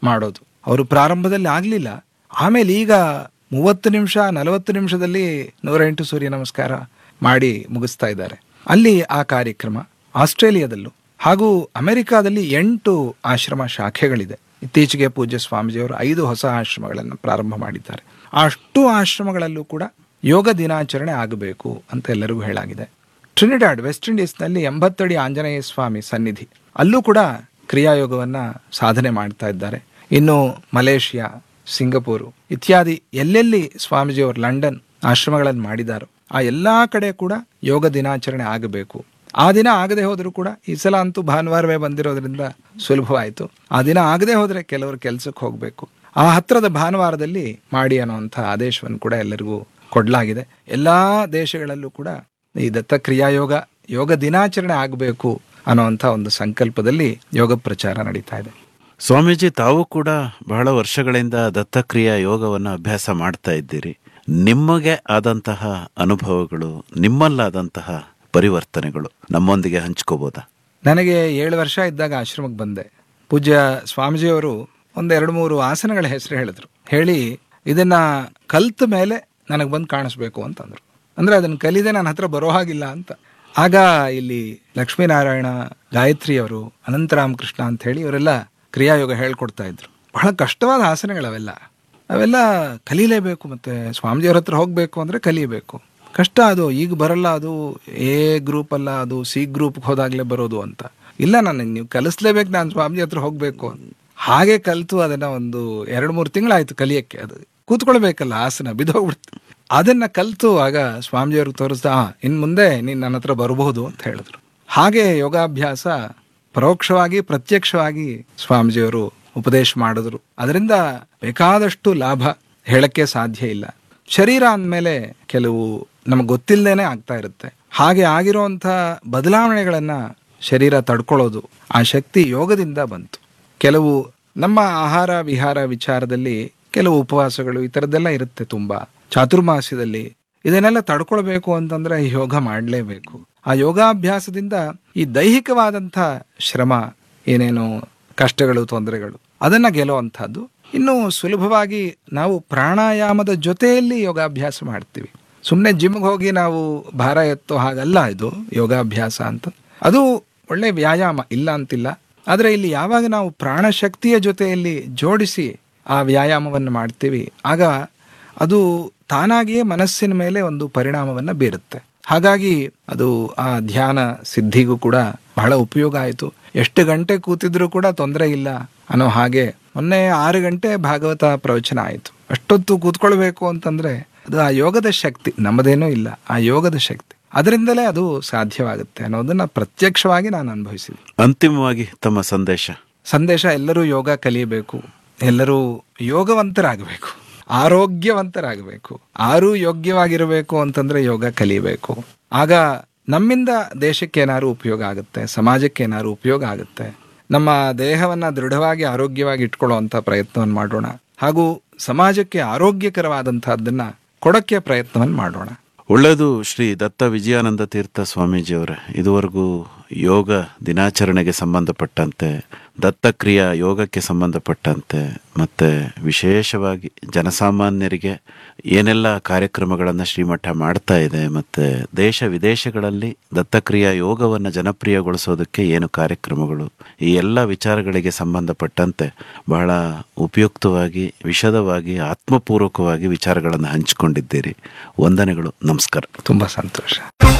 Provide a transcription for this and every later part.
ಮಾಡೋದು ಅವರು ಪ್ರಾರಂಭದಲ್ಲಿ ಆಗಲಿಲ್ಲ ಆಮೇಲೆ ಈಗ ಮೂವತ್ತು ನಿಮಿಷ ನಲವತ್ತು ನಿಮಿಷದಲ್ಲಿ ನೂರ ಎಂಟು ಸೂರ್ಯ ನಮಸ್ಕಾರ ಮಾಡಿ ಮುಗಿಸ್ತಾ ಇದ್ದಾರೆ ಅಲ್ಲಿ ಆ ಕಾರ್ಯಕ್ರಮ ಆಸ್ಟ್ರೇಲಿಯಾದಲ್ಲೂ ಹಾಗೂ ಅಮೆರಿಕಾದಲ್ಲಿ ಎಂಟು ಆಶ್ರಮ ಶಾಖೆಗಳಿದೆ ಇತ್ತೀಚೆಗೆ ಪೂಜ್ಯ ಸ್ವಾಮೀಜಿಯವರು ಐದು ಹೊಸ ಆಶ್ರಮಗಳನ್ನು ಪ್ರಾರಂಭ ಮಾಡಿದ್ದಾರೆ ಅಷ್ಟು ಆಶ್ರಮಗಳಲ್ಲೂ ಕೂಡ ಯೋಗ ದಿನಾಚರಣೆ ಆಗಬೇಕು ಅಂತ ಎಲ್ಲರಿಗೂ ಹೇಳಾಗಿದೆ ಟ್ರಿನಿಡಾಡ್ ವೆಸ್ಟ್ ಇಂಡೀಸ್ನಲ್ಲಿ ಎಂಬತ್ತಡಿ ಆಂಜನೇಯ ಸ್ವಾಮಿ ಸನ್ನಿಧಿ ಅಲ್ಲೂ ಕೂಡ ಕ್ರಿಯಾಯೋಗವನ್ನ ಸಾಧನೆ ಮಾಡ್ತಾ ಇದ್ದಾರೆ ಇನ್ನು ಮಲೇಷಿಯಾ ಸಿಂಗಪೂರು ಇತ್ಯಾದಿ ಎಲ್ಲೆಲ್ಲಿ ಸ್ವಾಮೀಜಿಯವರು ಲಂಡನ್ ಆಶ್ರಮಗಳನ್ನು ಮಾಡಿದಾರೋ ಆ ಎಲ್ಲಾ ಕಡೆ ಕೂಡ ಯೋಗ ದಿನಾಚರಣೆ ಆಗಬೇಕು ಆ ದಿನ ಆಗದೆ ಹೋದರೂ ಕೂಡ ಈ ಸಲ ಅಂತೂ ಭಾನುವಾರವೇ ಬಂದಿರೋದ್ರಿಂದ ಸುಲಭವಾಯಿತು ಆ ದಿನ ಆಗದೆ ಹೋದ್ರೆ ಕೆಲವರು ಕೆಲಸಕ್ಕೆ ಹೋಗಬೇಕು ಆ ಹತ್ರದ ಭಾನುವಾರದಲ್ಲಿ ಮಾಡಿ ಅನ್ನುವಂಥ ಆದೇಶವನ್ನು ಕೂಡ ಎಲ್ಲರಿಗೂ ಕೊಡಲಾಗಿದೆ ಎಲ್ಲಾ ದೇಶಗಳಲ್ಲೂ ಕೂಡ ಈ ದತ್ತ ಕ್ರಿಯಾಯೋಗ ಯೋಗ ದಿನಾಚರಣೆ ಆಗಬೇಕು ಅನ್ನುವಂಥ ಒಂದು ಸಂಕಲ್ಪದಲ್ಲಿ ಯೋಗ ಪ್ರಚಾರ ನಡೀತಾ ಇದೆ ಸ್ವಾಮೀಜಿ ತಾವು ಕೂಡ ಬಹಳ ವರ್ಷಗಳಿಂದ ದತ್ತಕ್ರಿಯಾ ಯೋಗವನ್ನು ಅಭ್ಯಾಸ ಮಾಡ್ತಾ ಇದ್ದೀರಿ ನಿಮಗೆ ಆದಂತಹ ಅನುಭವಗಳು ನಿಮ್ಮಲ್ಲಾದಂತಹ ಪರಿವರ್ತನೆಗಳು ನಮ್ಮೊಂದಿಗೆ ಹಂಚ್ಕೋಬೋದಾ ನನಗೆ ಏಳು ವರ್ಷ ಇದ್ದಾಗ ಆಶ್ರಮಕ್ಕೆ ಬಂದೆ ಪೂಜ್ಯ ಸ್ವಾಮೀಜಿಯವರು ಒಂದು ಎರಡು ಮೂರು ಆಸನಗಳ ಹೆಸರು ಹೇಳಿದ್ರು ಹೇಳಿ ಇದನ್ನ ಕಲ್ತ ಮೇಲೆ ನನಗೆ ಬಂದು ಕಾಣಿಸ್ಬೇಕು ಅಂತಂದ್ರು ಅಂದ್ರೆ ಅದನ್ನ ಕಲಿದೆ ನನ್ನ ಹತ್ರ ಬರೋ ಹಾಗಿಲ್ಲ ಅಂತ ಆಗ ಇಲ್ಲಿ ಲಕ್ಷ್ಮೀನಾರಾಯಣ ಗಾಯತ್ರಿ ಅವರು ಅನಂತರಾಮ್ ಕೃಷ್ಣ ಅಂತ ಹೇಳಿ ಇವರೆಲ್ಲ ಕ್ರಿಯಾಯೋಗ ಹೇಳ್ಕೊಡ್ತಾ ಇದ್ರು ಬಹಳ ಕಷ್ಟವಾದ ಆಸನಗಳವೆಲ್ಲ ಅವೆಲ್ಲ ಕಲೀಲೇಬೇಕು ಮತ್ತೆ ಸ್ವಾಮೀಜಿಯವ್ರ ಹತ್ರ ಹೋಗ್ಬೇಕು ಅಂದ್ರೆ ಕಲಿಯಬೇಕು ಕಷ್ಟ ಅದು ಈಗ ಬರಲ್ಲ ಅದು ಎ ಗ್ರೂಪ್ ಅಲ್ಲ ಅದು ಸಿ ಗ್ರೂಪ್ ಹೋದಾಗ್ಲೇ ಬರೋದು ಅಂತ ಇಲ್ಲ ನನಗೆ ನೀವು ಕಲಿಸ್ಲೇಬೇಕು ನಾನು ಸ್ವಾಮೀಜಿ ಹತ್ರ ಹೋಗ್ಬೇಕು ಅಂತ ಹಾಗೆ ಕಲ್ತು ಅದನ್ನ ಒಂದು ಎರಡು ಮೂರು ತಿಂಗಳಾಯ್ತು ಕಲಿಯಕ್ಕೆ ಅದು ಕೂತ್ಕೊಳ್ಬೇಕಲ್ಲ ಆಸನ ಬಿದ್ದೋಗ್ಬಿಡ್ತು ಅದನ್ನ ಕಲ್ತು ಆಗ ಸ್ವಾಮೀಜಿಯವ್ರಿಗೆ ತೋರಿಸ್ದ "ಆ, ಇನ್ ಮುಂದೆ ನೀನ್ ನನ್ನ ಹತ್ರ ಬರಬಹುದು ಅಂತ ಹೇಳಿದ್ರು ಹಾಗೆ ಯೋಗಾಭ್ಯಾಸ ಪರೋಕ್ಷವಾಗಿ ಪ್ರತ್ಯಕ್ಷವಾಗಿ ಸ್ವಾಮೀಜಿಯವರು ಉಪದೇಶ ಮಾಡಿದ್ರು ಅದರಿಂದ ಬೇಕಾದಷ್ಟು ಲಾಭ ಹೇಳಕ್ಕೆ ಸಾಧ್ಯ ಇಲ್ಲ ಶರೀರ ಅಂದಮೇಲೆ ಕೆಲವು ನಮಗೆ ಗೊತ್ತಿಲ್ಲದೇನೆ ಆಗ್ತಾ ಇರುತ್ತೆ ಹಾಗೆ ಆಗಿರುವಂಥ ಬದಲಾವಣೆಗಳನ್ನ ಶರೀರ ತಡ್ಕೊಳ್ಳೋದು ಆ ಶಕ್ತಿ ಯೋಗದಿಂದ ಬಂತು ಕೆಲವು ನಮ್ಮ ಆಹಾರ ವಿಹಾರ ವಿಚಾರದಲ್ಲಿ ಕೆಲವು ಉಪವಾಸಗಳು ಈ ಥರದ್ದೆಲ್ಲ ಇರುತ್ತೆ ತುಂಬಾ ಚಾತುರ್ಮಾಸ್ಯದಲ್ಲಿ ಇದನ್ನೆಲ್ಲ ತಡ್ಕೊಳ್ಬೇಕು ಅಂತಂದ್ರೆ ಯೋಗ ಮಾಡಲೇಬೇಕು ಆ ಯೋಗಾಭ್ಯಾಸದಿಂದ ಈ ದೈಹಿಕವಾದಂಥ ಶ್ರಮ ಏನೇನು ಕಷ್ಟಗಳು ತೊಂದರೆಗಳು ಅದನ್ನ ಗೆಲ್ಲುವಂಥದ್ದು ಇನ್ನು ಸುಲಭವಾಗಿ ನಾವು ಪ್ರಾಣಾಯಾಮದ ಜೊತೆಯಲ್ಲಿ ಯೋಗಾಭ್ಯಾಸ ಮಾಡ್ತೀವಿ ಸುಮ್ಮನೆ ಜಿಮ್ಗೆ ಹೋಗಿ ನಾವು ಭಾರ ಎತ್ತೋ ಹಾಗಲ್ಲ ಇದು ಯೋಗಾಭ್ಯಾಸ ಅಂತ ಅದು ಒಳ್ಳೆ ವ್ಯಾಯಾಮ ಇಲ್ಲ ಅಂತಿಲ್ಲ ಆದರೆ ಇಲ್ಲಿ ಯಾವಾಗ ನಾವು ಪ್ರಾಣಶಕ್ತಿಯ ಜೊತೆಯಲ್ಲಿ ಜೋಡಿಸಿ ಆ ವ್ಯಾಯಾಮವನ್ನು ಮಾಡ್ತೀವಿ ಆಗ ಅದು ತಾನಾಗಿಯೇ ಮನಸ್ಸಿನ ಮೇಲೆ ಒಂದು ಪರಿಣಾಮವನ್ನು ಬೀರುತ್ತೆ ಹಾಗಾಗಿ ಅದು ಆ ಧ್ಯಾನ ಸಿದ್ಧಿಗೂ ಕೂಡ ಬಹಳ ಉಪಯೋಗ ಆಯಿತು ಎಷ್ಟು ಗಂಟೆ ಕೂತಿದ್ರೂ ಕೂಡ ತೊಂದರೆ ಇಲ್ಲ ಅನ್ನೋ ಹಾಗೆ ಮೊನ್ನೆ ಆರು ಗಂಟೆ ಭಾಗವತ ಪ್ರವಚನ ಆಯಿತು ಅಷ್ಟೊತ್ತು ಕೂತ್ಕೊಳ್ಬೇಕು ಅಂತಂದ್ರೆ ಅದು ಆ ಯೋಗದ ಶಕ್ತಿ ನಮ್ಮದೇನೂ ಇಲ್ಲ ಆ ಯೋಗದ ಶಕ್ತಿ ಅದರಿಂದಲೇ ಅದು ಸಾಧ್ಯವಾಗುತ್ತೆ ಅನ್ನೋದನ್ನ ಪ್ರತ್ಯಕ್ಷವಾಗಿ ನಾನು ಅನುಭವಿಸಿದೆ ಅಂತಿಮವಾಗಿ ತಮ್ಮ ಸಂದೇಶ ಸಂದೇಶ ಎಲ್ಲರೂ ಯೋಗ ಕಲಿಯಬೇಕು ಎಲ್ಲರೂ ಯೋಗವಂತರಾಗಬೇಕು ಆರೋಗ್ಯವಂತರಾಗಬೇಕು ಆರೂ ಯೋಗ್ಯವಾಗಿರಬೇಕು ಅಂತಂದ್ರೆ ಯೋಗ ಕಲಿಯಬೇಕು ಆಗ ನಮ್ಮಿಂದ ದೇಶಕ್ಕೆ ಏನಾದ್ರು ಉಪಯೋಗ ಆಗುತ್ತೆ ಸಮಾಜಕ್ಕೆ ಏನಾದ್ರು ಉಪಯೋಗ ಆಗುತ್ತೆ ನಮ್ಮ ದೇಹವನ್ನ ದೃಢವಾಗಿ ಆರೋಗ್ಯವಾಗಿ ಇಟ್ಕೊಳ್ಳುವಂತ ಪ್ರಯತ್ನವನ್ನು ಮಾಡೋಣ ಹಾಗೂ ಸಮಾಜಕ್ಕೆ ಆರೋಗ್ಯಕರವಾದಂತಹದ್ದನ್ನ ಕೊಡಕ್ಕೆ ಪ್ರಯತ್ನವನ್ನು ಮಾಡೋಣ ಒಳ್ಳೆಯದು ಶ್ರೀ ದತ್ತ ವಿಜಯಾನಂದ ತೀರ್ಥ ಸ್ವಾಮೀಜಿಯವರೇ ಇದುವರೆಗೂ ಯೋಗ ದಿನಾಚರಣೆಗೆ ಸಂಬಂಧಪಟ್ಟಂತೆ ದತ್ತಕ್ರಿಯಾ ಯೋಗಕ್ಕೆ ಸಂಬಂಧಪಟ್ಟಂತೆ ಮತ್ತೆ ವಿಶೇಷವಾಗಿ ಜನಸಾಮಾನ್ಯರಿಗೆ ಏನೆಲ್ಲ ಕಾರ್ಯಕ್ರಮಗಳನ್ನು ಶ್ರೀಮಠ ಮಾಡ್ತಾ ಇದೆ ಮತ್ತೆ ದೇಶ ವಿದೇಶಗಳಲ್ಲಿ ದತ್ತಕ್ರಿಯಾ ಯೋಗವನ್ನು ಜನಪ್ರಿಯಗೊಳಿಸೋದಕ್ಕೆ ಏನು ಕಾರ್ಯಕ್ರಮಗಳು ಈ ಎಲ್ಲ ವಿಚಾರಗಳಿಗೆ ಸಂಬಂಧಪಟ್ಟಂತೆ ಬಹಳ ಉಪಯುಕ್ತವಾಗಿ ವಿಶದವಾಗಿ ಆತ್ಮಪೂರ್ವಕವಾಗಿ ವಿಚಾರಗಳನ್ನು ಹಂಚಿಕೊಂಡಿದ್ದೀರಿ ವಂದನೆಗಳು ನಮಸ್ಕಾರ ತುಂಬಾ ಸಂತೋಷ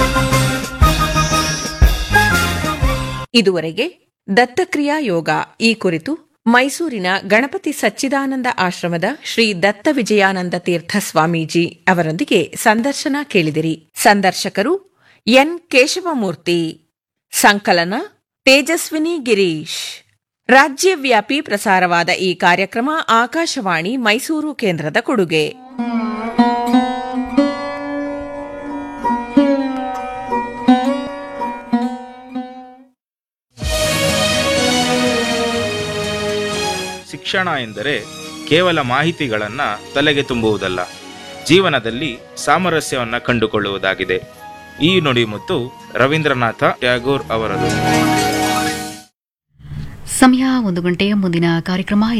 ಇದುವರೆಗೆ ದತ್ತಕ್ರಿಯಾ ಯೋಗ ಈ ಕುರಿತು ಮೈಸೂರಿನ ಗಣಪತಿ ಸಚ್ಚಿದಾನಂದ ಆಶ್ರಮದ ಶ್ರೀ ದತ್ತ ವಿಜಯಾನಂದ ತೀರ್ಥ ಸ್ವಾಮೀಜಿ ಅವರೊಂದಿಗೆ ಸಂದರ್ಶನ ಕೇಳಿದಿರಿ ಸಂದರ್ಶಕರು ಎನ್ ಕೇಶವಮೂರ್ತಿ ಸಂಕಲನ ತೇಜಸ್ವಿನಿ ಗಿರೀಶ್ ರಾಜ್ಯವ್ಯಾಪಿ ಪ್ರಸಾರವಾದ ಈ ಕಾರ್ಯಕ್ರಮ ಆಕಾಶವಾಣಿ ಮೈಸೂರು ಕೇಂದ್ರದ ಕೊಡುಗೆ ಶಿಕ್ಷಣ ಎಂದರೆ ಕೇವಲ ಮಾಹಿತಿಗಳನ್ನು ತಲೆಗೆ ತುಂಬುವುದಲ್ಲ ಜೀವನದಲ್ಲಿ ಸಾಮರಸ್ಯವನ್ನು ಕಂಡುಕೊಳ್ಳುವುದಾಗಿದೆ ಈ ನುಡಿಮುತ್ತು ರವೀಂದ್ರನಾಥ ಟ್ಯಾಗೋರ್ ಅವರದು ಸಮಯ ಒಂದು ಗಂಟೆಯ ಮುಂದಿನ ಕಾರ್ಯಕ್ರಮ